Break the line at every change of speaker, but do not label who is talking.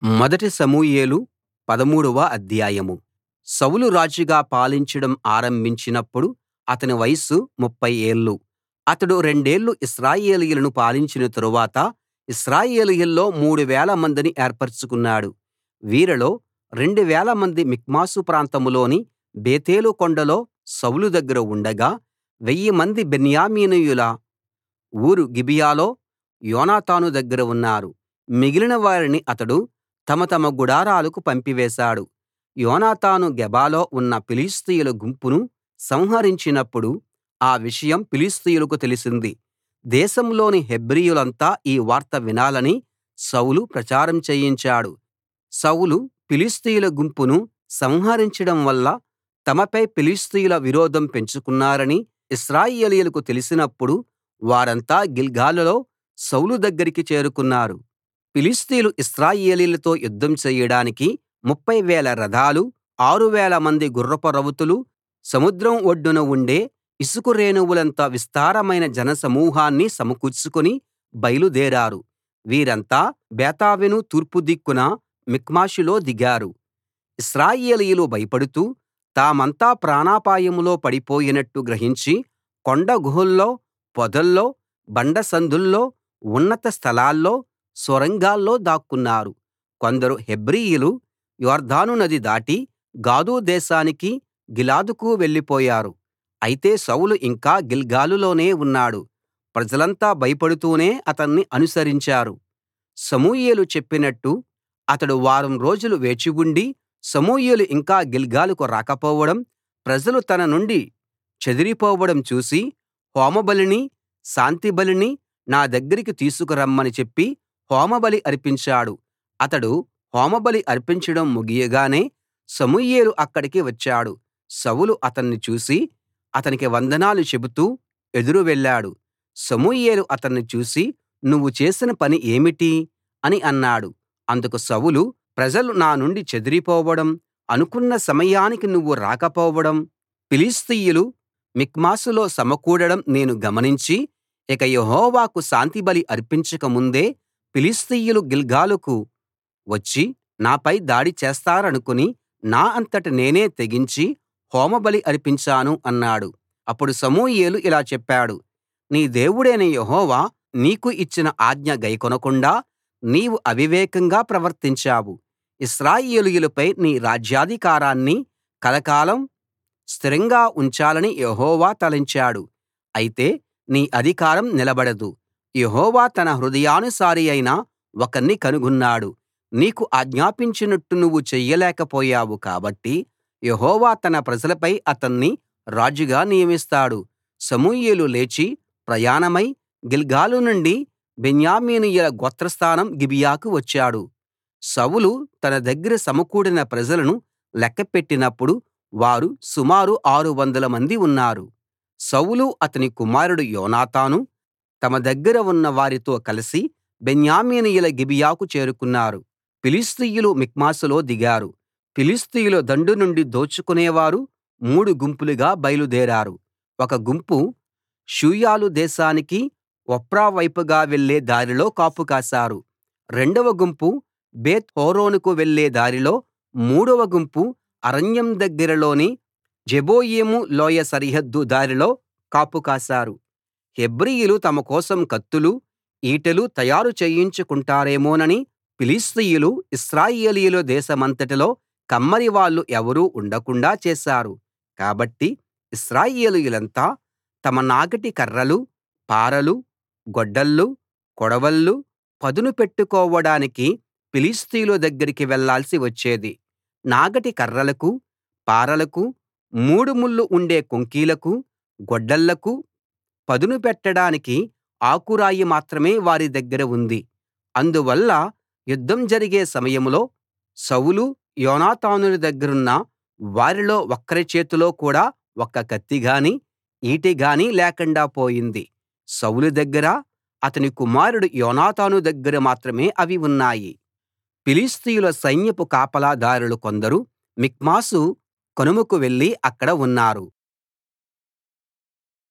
మొదటి సమూయేలు పదమూడవ అధ్యాయం సౌలు రాజుగా పాలించడం ఆరంభించినప్పుడు అతని వయస్సు ముప్ఫై ఏళ్ళు అతడు రెండేళ్ళు ఇశ్రాయేలీయులను పాలించిన తరువాత ఇశ్రాయేలీయుల్లో మూడు వేలమందిని ఏర్పరచుకున్నాడు వీరిలో రెండు వేలమంది మిక్మషు ప్రాంతంలోని బేతేలు కొండలో సౌలు దగ్గర ఉండగా వెయ్యిమంది బెన్యామీనీయుల ఊరు గిబియాలో యోనాతాను దగ్గర ఉన్నారు మిగిలిన వారిని అతడు తమ తమ గుడారాలకు పంపివేశాడు యోనాతాను గెబాలో ఉన్న ఫిలిష్తీయుల గుంపును సంహరించినప్పుడు ఆ విషయం ఫిలిష్తీయులకు తెలిసింది దేశంలోని హెబ్రీయులంతా ఈ వార్త వినాలని సౌలు ప్రచారం చేయించాడు సౌలు ఫిలిష్తీయుల గుంపును సంహరించడం వల్ల తమపై ఫిలిష్తీయుల విరోధం పెంచుకున్నారని ఇశ్రాయేలీయులకు తెలిసినప్పుడు వారంతా గిల్గాలులో సౌలు దగ్గరికి చేరుకున్నారు ఫిలిష్తీయులు ఇశ్రాయేలీయులతో యుద్ధం చెయ్యడానికి ముప్ఫై వేల రథాలు ఆరు వేలమంది గుర్రపు రౌతులు సముద్రం ఒడ్డున ఉండే ఇసుక రేణువులంత విస్తారమైన జనసమూహాన్ని సమకూర్చుకుని బయలుదేరారు వీరంతా బేతావెను తూర్పు దిక్కున మిక్మషులో దిగారు ఇశ్రాయేలీయులు భయపడుతూ తామంతా ప్రాణాపాయంలో పడిపోయినట్టు గ్రహించి కొండ గుహల్లో పొదల్లో బండసందుల్లో ఉన్నత స్థలాల్లో సొరంగాల్లో దాక్కున్నారు కొందరు హెబ్రీయులు యొర్దాను నది దాటి గాదు దేశానికి గిలాదుకు వెళ్ళిపోయారు అయితే సౌలు ఇంకా గిల్గాలులోనే ఉన్నాడు ప్రజలంతా భయపడుతూనే అతన్ని అనుసరించారు సమూయేలు చెప్పినట్టు అతడు వారం రోజులు వేచి ఉండి సమూయేలు ఇంకా గిల్గాలుకు రాకపోవడం ప్రజలు తన నుండి చెదిరిపోవడం చూసి హోమబలిని శాంతిబలిని నా దగ్గరికి తీసుకురమ్మని చెప్పి హోమబలి అర్పించాడు అతడు హోమబలి అర్పించడం ముగియగానే సమూయేలు అక్కడికి వచ్చాడు సౌలు అతన్ని చూసి అతనికి వందనాలు చెబుతూ ఎదురు వెళ్ళాడు సమూయేలు అతన్ని చూసి నువ్వు చేసిన పని ఏమిటి అని అన్నాడు అందుకు సౌలు ప్రజలు నా నుండి చెదిరిపోవడం అనుకున్న సమయానికి నువ్వు రాకపోవడం ఫిలిష్తీయులు మిక్మషులో సమకూడడం నేను గమనించి ఇక యెహోవాకు శాంతిబలి అర్పించక ముందే ఫిలిష్తీయులు గిల్గాలుకు వచ్చి నాపై దాడి చేస్తారనుకుని నా అంతట నేనే తెగించి హోమబలి అర్పించాను అన్నాడు అప్పుడు సమూయేలు ఇలా చెప్పాడు నీ దేవుడైన యెహోవా నీకు ఇచ్చిన ఆజ్ఞ గైకొనకుండా నీవు అవివేకంగా ప్రవర్తించావు ఇశ్రాయేలీయులపై నీ రాజ్యాధికారాన్ని కలకాలం స్థిరంగా ఉంచాలని యెహోవా తలంచాడు అయితే నీ అధికారం నిలబడదు యెహోవా తన హృదయానుసారి అయిన ఒకణ్ణి కనుగొన్నాడు నీకు ఆజ్ఞాపించినట్టు నువ్వు చెయ్యలేకపోయావు కాబట్టి యెహోవా తన ప్రజలపై అతన్ని రాజుగా నియమిస్తాడు సమూయేలు లేచి ప్రయాణమై గిల్గాలు నుండి బెన్యామీనీయుల గోత్రస్థానం గిబియాకు వచ్చాడు సౌలు తన దగ్గర సమకూడిన ప్రజలను లెక్కపెట్టినప్పుడు వారు సుమారు ఆరు వందల మంది ఉన్నారు సౌలు అతని కుమారుడు యోనాతాను తమ దగ్గర ఉన్న వారితో కలిసి బెన్యామీనీయుల గిబియాకు చేరుకున్నారు ఫిలిష్తీయులు మిక్మషులో దిగారు ఫిలిష్తీయుల దండు నుండి దోచుకునేవారు మూడు గుంపులుగా బయలుదేరారు ఒక గుంపు షూయాలు దేశానికి ఒఫ్రా వైపుగా వెళ్ళే దారిలో కాపు కాశారు రెండవ గుంపు బేత్ హోరోనుకు వెళ్ళే దారిలో మూడవ గుంపు అరణ్యం దగ్గరలోని జెబోయీము లోయ సరిహద్దు దారిలో కాపు కాశారు హెబ్రీయులు తమ కోసం కత్తులు ఈటెలు తయారు చేయించుకుంటారేమోనని ఫిలిష్తీయులు ఇశ్రాయేలీయుల దేశమంతటిలో కమ్మరి వాళ్ళు ఎవరూ ఉండకుండాా చేశారు కాబట్టి ఇశ్రాయేలీయులంతా తమ నాగటి కర్రలు పారలు గొడ్డళ్ళు కొడవళ్ళు పదును పెట్టుకోవడానికి ఫిలిష్తీయుల దగ్గరికి వెళ్ళాల్సి వచ్చేది నాగటి కర్రలకు పారలకు మూడు ముళ్ళు ఉండే కొంకీలకు గొడ్డళ్ళకు పదును పెట్టడానికి ఆకురాయి మాత్రమే వారి దగ్గర ఉంది అందువల్ల యుద్ధం జరిగే సమయంలో సౌలు యోనాతానుల దగ్గరున్న వారిలో ఒక్కరి చేతిలో కూడా ఒక్క కత్తి గానీ ఈటె గానీ లేకుండా పోయింది సౌలు దగ్గర అతని కుమారుడు యోనాతాను దగ్గర మాత్రమే అవి ఉన్నాయి ఫిలిష్తీయుల సైన్యపు కాపలాదారులు కొందరు మిక్మషు కనుమకు వెళ్లి అక్కడ ఉన్నారు